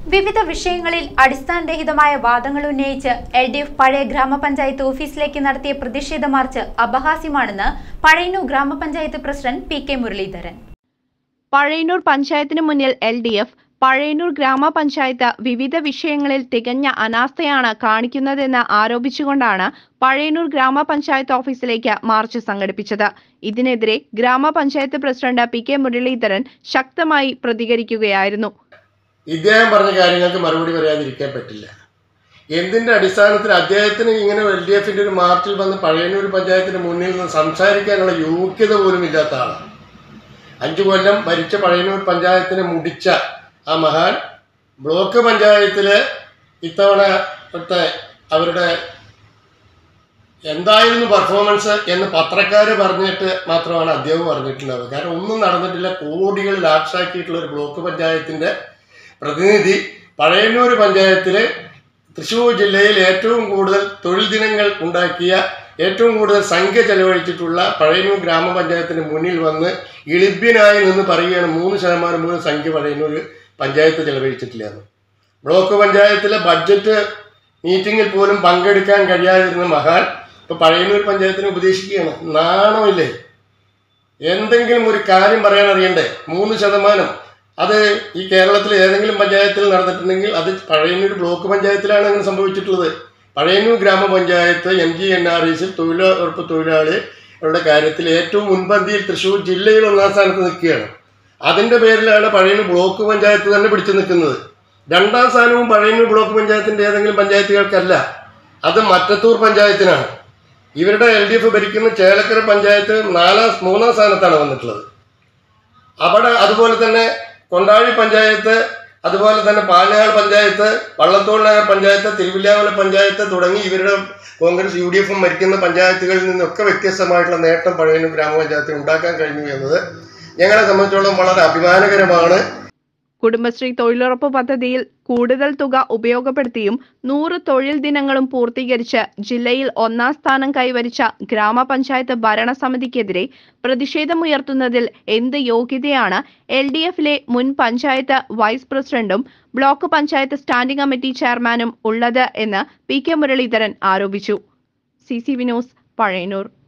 വിവിധ വിഷയങ്ങളിൽ അടിസ്ഥാനരഹിതമായ വാദങ്ങൾ ഉന്നയിച്ച് എൽ ഡി എഫ് പഴയ ഗ്രാമപഞ്ചായത്ത് ഓഫീസിലേക്ക് നടത്തിയ പ്രതിഷേധ മാർച്ച് അപഹാസ്യമാണെന്ന് പഴയന്നൂർ ഗ്രാമപഞ്ചായത്ത് president P K Muraleedharan Pazhayannur പഞ്ചായത്തിന് മുന്നിൽ എൽ ഡി എഫ് പഴയന്നൂർ ഗ്രാമപഞ്ചായത്ത് വിവിധ വിഷയങ്ങളിൽ തികഞ്ഞ അനാസ്ഥയാണ് കാണിക്കുന്നതെന്ന് ആരോപിച്ചുകൊണ്ടാണ് പഴയന്നൂർ ഗ്രാമപഞ്ചായത്ത് ഓഫീസിലേക്ക് മാർച്ച് സംഘടിപ്പിച്ചത് ഇതിനെതിരെ ഗ്രാമപഞ്ചായത്ത് പ്രസിഡന്റ് പി കെ മുരളീധരൻ ശക്തമായി പ്രതികരിക്കുകയായിരുന്നു ഇദ്ദേഹം പറഞ്ഞ കാര്യങ്ങൾക്ക് മറുപടി പറയാതിരിക്കാൻ പറ്റില്ല എന്തിന്റെ അടിസ്ഥാനത്തിൽ അദ്ദേഹത്തിന് ഇങ്ങനെ എൽ ഡി എഫിന്റെ ഒരു മാർച്ചിൽ വന്ന് പഴയന്നൂർ പഞ്ചായത്തിന് മുന്നിൽ നിന്ന് സംസാരിക്കാനുള്ള യോഗ്യത പോലും ഇല്ലാത്ത ആളാണ് അഞ്ചു കൊല്ലം ഭരിച്ച പഴയന്നൂർ പഞ്ചായത്തിനെ മുടിച്ച ആ മഹാൻ ബ്ലോക്ക് പഞ്ചായത്തില് ഇത്തവണ ത്തെ അവരുടെ എന്തായിരുന്നു പെർഫോമൻസ് എന്ന് പത്രക്കാർ പറഞ്ഞിട്ട് മാത്രമാണ് അദ്ദേഹം പറഞ്ഞിട്ടുണ്ടാവുക കാരണം ഒന്നും നടന്നിട്ടില്ല കോടികൾ ലാക്ഷാക്കിയിട്ടുള്ള ഒരു ബ്ലോക്ക് പഞ്ചായത്തിന്റെ പ്രതിനിധി പഴയന്നൂർ പഞ്ചായത്തിലെ തൃശ്ശൂർ ജില്ലയിൽ ഏറ്റവും കൂടുതൽ തൊഴിൽ ദിനങ്ങൾ ഉണ്ടാക്കിയ ഏറ്റവും കൂടുതൽ സംഖ്യ ചെലവഴിച്ചിട്ടുള്ള പഴയന്നൂർ ഗ്രാമപഞ്ചായത്തിന് മുന്നിൽ വന്ന് ഇളിഭ്യനായി നിന്ന് പറയുകയാണ് മൂന്ന് ശതമാനം പോലും സംഖ്യ പഴയന്നൂർ പഞ്ചായത്ത് ചെലവഴിച്ചിട്ടില്ല എന്ന് ബ്ലോക്ക് പഞ്ചായത്തിലെ ബഡ്ജറ്റ് മീറ്റിങ്ങിൽ പോലും പങ്കെടുക്കാൻ കഴിയാതിരുന്ന മഹാൻ ഇപ്പൊ പഴയന്നൂർ പഞ്ചായത്തിനെ ഉപദേശിക്കുകയാണ് നാണമില്ലേ എന്തെങ്കിലും ഒരു കാര്യം പറയാൻ അറിയണ്ടേ മൂന്ന് ശതമാനം അത് ഈ കേരളത്തിൽ ഏതെങ്കിലും പഞ്ചായത്തിൽ നടന്നിട്ടുണ്ടെങ്കിൽ അത് പഴയന്നൂർ ബ്ലോക്ക് പഞ്ചായത്തിലാണ് അങ്ങനെ സംഭവിച്ചിട്ടുള്ളത് പഴയന്നൂർ ഗ്രാമപഞ്ചായത്ത് എം ജി എൻ ആർ ഇസിൽ തൊഴിലുറപ്പ് തൊഴിലാളികളുടെ കാര്യത്തിൽ ഏറ്റവും മുൻപന്തിയിൽ തൃശ്ശൂർ ജില്ലയിൽ ഒന്നാം സ്ഥാനത്ത് നിൽക്കുകയാണ് അതിന്റെ പേരിലാണ് പഴയന്നൂർ ബ്ലോക്ക് പഞ്ചായത്ത് തന്നെ പിടിച്ചു നിൽക്കുന്നത് രണ്ടാം സ്ഥാനവും പഴയന്നൂർ ബ്ലോക്ക് പഞ്ചായത്തിന്റെ ഏതെങ്കിലും പഞ്ചായത്തുകൾക്കല്ല അത് മറ്റത്തൂർ പഞ്ചായത്തിനാണ് ഇവരുടെ എൽ ഡി എഫ് ഭരിക്കുന്ന ചേലക്കര പഞ്ചായത്ത് നാലാം മൂന്നാം സ്ഥാനത്താണ് വന്നിട്ടുള്ളത് അവിടെ അതുപോലെ തന്നെ കൊണ്ടാഴി പഞ്ചായത്ത് അതുപോലെ തന്നെ പാലയാൾ പഞ്ചായത്ത് വള്ളത്തോൾ നഗർ പഞ്ചായത്ത് തിരുവില്ലാമല പഞ്ചായത്ത് തുടങ്ങി ഇവരുടെ കോൺഗ്രസ് യു ഡി എഫും ഭരിക്കുന്ന പഞ്ചായത്തുകളിൽ നിന്നൊക്കെ വ്യത്യസ്തമായിട്ടുള്ള നേട്ടം പഴയന്നൂർ ഗ്രാമപഞ്ചായത്തിന് ഉണ്ടാക്കാൻ കഴിഞ്ഞു എന്നത് ഞങ്ങളെ സംബന്ധിച്ചോളം വളരെ അഭിമാനകരമാണ് കുടുംബശ്രീ തൊഴിലുറപ്പ് പദ്ധതിയിൽ കൂടുതൽ തുക ഉപയോഗപ്പെടുത്തിയും നൂറ് തൊഴിൽ ദിനങ്ങളും പൂർത്തീകരിച്ച് ജില്ലയിൽ ഒന്നാം സ്ഥാനം കൈവരിച്ച ഗ്രാമപഞ്ചായത്ത് ഭരണസമിതിക്കെതിരെ പ്രതിഷേധമുയർത്തുന്നതിൽ എന്ത് യോഗ്യതയാണ് എൽ ഡി എഫിലെ മുൻ പഞ്ചായത്ത് വൈസ് പ്രസിഡന്റും ബ്ലോക്ക് പഞ്ചായത്ത് സ്റ്റാൻഡിംഗ് കമ്മിറ്റി ചെയർമാനും ഉള്ളത് എന്ന് പി കെ മുരളീധരൻ ആരോപിച്ചു സി സി വിനോസ് പഴയന്നൂർ